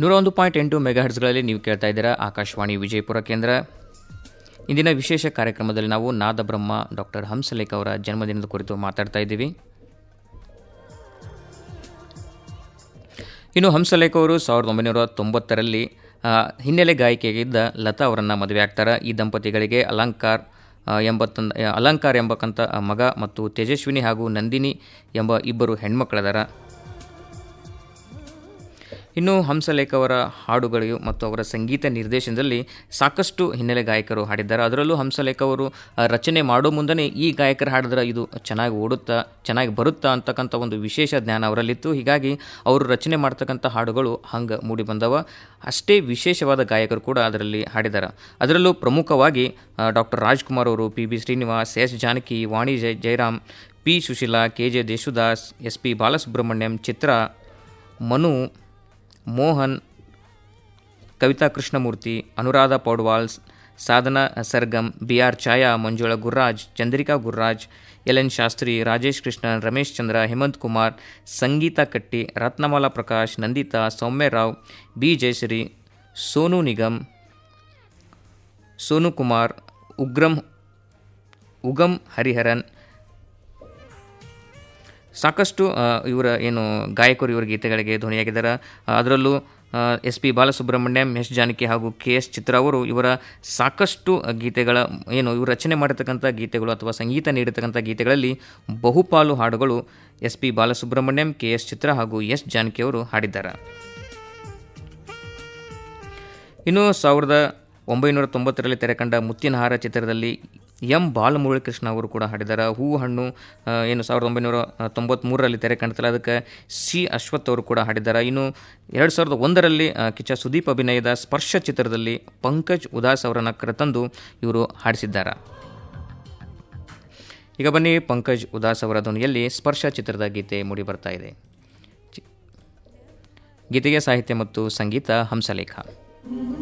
ನೂರ ಒಂದು ಪಾಯಿಂಟ್ ಎಂಟು ಮೆಗಾಹರ್ಸ್ಗಳಲ್ಲಿ ನೀವು ಕೇಳ್ತಾ ಇದ್ದೀರಾ ಆಕಾಶವಾಣಿ ವಿಜಯಪುರ ಕೇಂದ್ರ ಇಂದಿನ ವಿಶೇಷ ಕಾರ್ಯಕ್ರಮದಲ್ಲಿ ನಾವು ನಾದಬ್ರಹ್ಮ ಡಾಕ್ಟರ್ ಹಂಸಲೇಖ ಅವರ ಜನ್ಮದಿನದ ಕುರಿತು ಮಾತಾಡ್ತಾ ಇದ್ದೀವಿ ಇನ್ನು ಹಂಸಲೇಖ ಅವರು ಸಾವಿರದ ಒಂಬೈನೂರ ತೊಂಬತ್ತರಲ್ಲಿ ಆ, ಹಿನ್ನೆಲೆ ಗಾಯಕಿಯಾಗಿದ್ದ ಲತಾ ಅವರನ್ನು ಮದುವೆ ಆಗ್ತಾರೆ ಈ ದಂಪತಿಗಳಿಗೆ ಅಲಂಕಾರ್ ಆ, ಎಂಬತ್ತೊಂದು ಅಲಂಕಾರ್ ಎಂಬಕ್ಕಂಥ ಮಗ ಮತ್ತು ತೇಜಸ್ವಿನಿ ಹಾಗೂ ನಂದಿನಿ ಎಂಬ ಇಬ್ಬರು ಹೆಣ್ಮಕ್ಳದಾರ ಇನ್ನು ಹಂಸಲೇಖ ಅವರ ಹಾಡುಗಳು ಮತ್ತು ಅವರ ಸಂಗೀತ ನಿರ್ದೇಶನದಲ್ಲಿ ಸಾಕಷ್ಟು ಹಿನ್ನೆಲೆ ಗಾಯಕರು ಹಾಡಿದ್ದಾರೆ ಅದರಲ್ಲೂ ಹಂಸಲೇಖ ಅವರು ಆ, ರಚನೆ ಮಾಡೋ ಮುಂದನೇ ಈ ಗಾಯಕರು ಹಾಡಿದ್ರೆ ಇದು ಚೆನ್ನಾಗಿ ಓಡುತ್ತಾ ಚೆನ್ನಾಗಿ ಬರುತ್ತಾ ಅಂತಕ್ಕಂಥ ಒಂದು ವಿಶೇಷ ಜ್ಞಾನ ಅವರಲ್ಲಿತ್ತು ಹೀಗಾಗಿ ಅವರು ರಚನೆ ಮಾಡ್ತಕ್ಕಂಥ ಹಾಡುಗಳು ಹಂಗೆ ಮೂಡಿ ಬಂದವ ಅಷ್ಟೇ ವಿಶೇಷವಾದ ಗಾಯಕರು ಕೂಡ ಅದರಲ್ಲಿ ಹಾಡಿದ್ದಾರೆ ಅದರಲ್ಲೂ ಪ್ರಮುಖವಾಗಿ ಡಾಕ್ಟರ್ ರಾಜ್ಕುಮಾರ್ ಅವರು P B Srinivas S Janaki Vani Jaya Jayaram P Susheela K J Yesudas S P Balasubrahmanyam Chitra Manu Mohan Kavitha Krishnamurthy Anuradha Paudwals Sadhana Sargam B R Chhaya Manjula Gurraj Chandrika Gurraj L N Shastri Rajesh Krishnan Ramesh Chandra Hemanth Kumar Sangeetha Katti Ratnamala Prakash Nanditha Soumya Rao B Jayashree Sonu Nigam Sonu Kumar ಉಗ್ರಂ ಉಗಮ್ ಹರಿಹರನ್ ಸಾಕಷ್ಟು ಆ, ಇವರ ಏನು ಗಾಯಕರು ಇವರ ಗೀತೆಗಳಿಗೆ ಧ್ವನಿಯಾಗಿದ್ದಾರೆ ಆ, ಅದರಲ್ಲೂ S P Balasubrahmanyam S Janaki ಹಾಗೂ ಕೆ ಎಸ್ ಚಿತ್ರ ಅವರು ಇವರ ಸಾಕಷ್ಟು ಗೀತೆಗಳ ಏನು ಇವರು ರಚನೆ ಮಾಡಿರ್ತಕ್ಕಂಥ ಗೀತೆಗಳು ಅಥವಾ ಸಂಗೀತ ನೀಡಿರ್ತಕ್ಕಂಥ ಗೀತೆಗಳಲ್ಲಿ ಬಹುಪಾಲು ಹಾಡುಗಳು S P Balasubrahmanyam K S Chitra ಹಾಗೂ ಎಸ್ ಜಾನಕಿ ಅವರು ಹಾಡಿದ್ದಾರೆ ಇನ್ನು ಸಾವಿರದ ಒಂಬೈನೂರ ತೊಂಬತ್ತರಲ್ಲಿ ತೆರೆಕಂಡ ಮುತ್ತಿನಹಾರ ಚಿತ್ರದಲ್ಲಿ ಎಂ ಬಾಲಮುರಳಿಕೃಷ್ಣ ಅವರು ಕೂಡ ಹಾಡಿದ್ದಾರೆ ಹೂವು ಹಣ್ಣು ಆ, ಏನು ಸಾವಿರದ ಒಂಬೈನೂರ ತೊಂಬತ್ತ್ಮೂರರಲ್ಲಿ ತೆರೆ ಕಾಣ್ತಲ್ಲ ಅದಕ್ಕೆ ಸಿ ಅಶ್ವಥ್ ಅವರು ಕೂಡ ಹಾಡಿದ್ದಾರೆ ಇನ್ನು ಎರಡು ಸಾವಿರದ ಒಂದರಲ್ಲಿ ಆ, ಕಿಚ್ಚ ಸುದೀಪ್ ಅಭಿನಯದ ಸ್ಪರ್ಶ ಚಿತ್ರದಲ್ಲಿ ಪಂಕಜ್ ಉದಾಸ್ ಅವರನ್ನು ಕರೆತಂದು ಇವರು ಹಾಡಿಸಿದ್ದಾರೆ ಈಗ ಬನ್ನಿ ಪಂಕಜ್ ಉದಾಸ್ ಅವರ ಧ್ವನಿಯಲ್ಲಿ ಸ್ಪರ್ಶ ಚಿತ್ರದ ಗೀತೆ ಮೂಡಿ ಬರ್ತಾ ಇದೆ ಚಿ- ಗೀತೆಗೆ ಸಾಹಿತ್ಯ ಮತ್ತು ಸಂಗೀತ ಹಂಸಲೇಖ